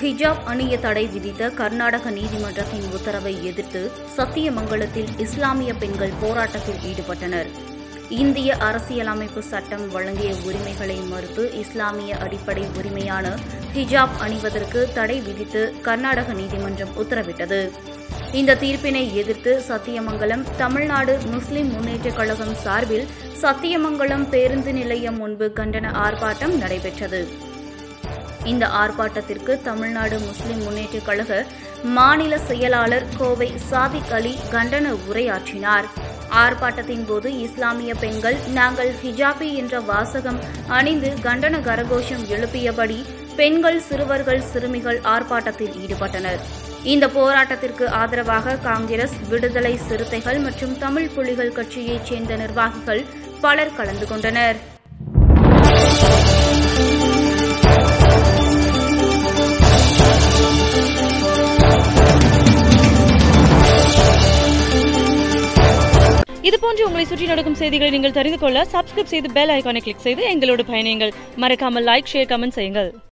ஹிஜாப் அணிய தடை விதித்த கர்நாடக நீதிமன்றத்தின் உத்தரவை எதிர்த்து சத்தியமங்கலத்தில் இஸ்லாமிய பெண்கள் போராட்டத்தில் ஈடுபட்டனர் இந்திய அரசியலமைப்பு சட்டம் வழங்கிய உரிமைகளை மறுத்து இஸ்லாமிய அடிப்படை உரிமையான ஹிஜாப் அணிவதற்கு தடை விதித்து கர்நாடக நீதிமன்றம் உத்தரவிட்டது இந்த தீர்ப்பினை எதிர்த்து சத்தியமங்கலம் தமிழ்நாடு முஸ்லிம் முன்னேற்றக் கழகம் சார்பில் சத்தியமங்கலம் பேருந்து நிலையம் முன்பு கண்டன ஆர்ப்பாட்டம் நடைபெற்றது இந்த ஆர்ப்பாட்டத்திற்கு தமிழ்நாடு முஸ்லிம் முன்னேற்றக் கழக மாநில செயலாளர் கோவை சாதிக் அலி கண்டன உரையாற்றினார் ஆர்ப்பாட்டத்தின் போது இஸ்லாமிய பெண்கள் நாங்கள் ஹிஜாபி என்ற வாசகம் அணிந்து கண்டன கரகோஷம் எழுப்பியபடி பெண்கள் சிறுவர்கள் சிறுமிகள் ஆர்ப்பாட்டத்தில் ஈடுபட்டனர் இந்த போராட்டத்திற்கு ஆதரவாக காங்கிரஸ் விடுதலை சிறுத்தைகள் மற்றும் தமிழ் புலிகள் கட்சியைச் சேர்ந்த நிர்வாகிகள் பலர் கலந்து கொண்டனர் இதுபோன்று உங்களை சுற்றி நடக்கும் செய்திகளை நீங்கள் தெரிந்து கொள்ள சப்ஸ்கிரைப் செய்து பெல் ஐகானை கிளிக் செய்து எங்களோடு பயணியுங்கள் மறக்காமல் லைக் ஷேர் கமெண்ட் செய்யுங்கள்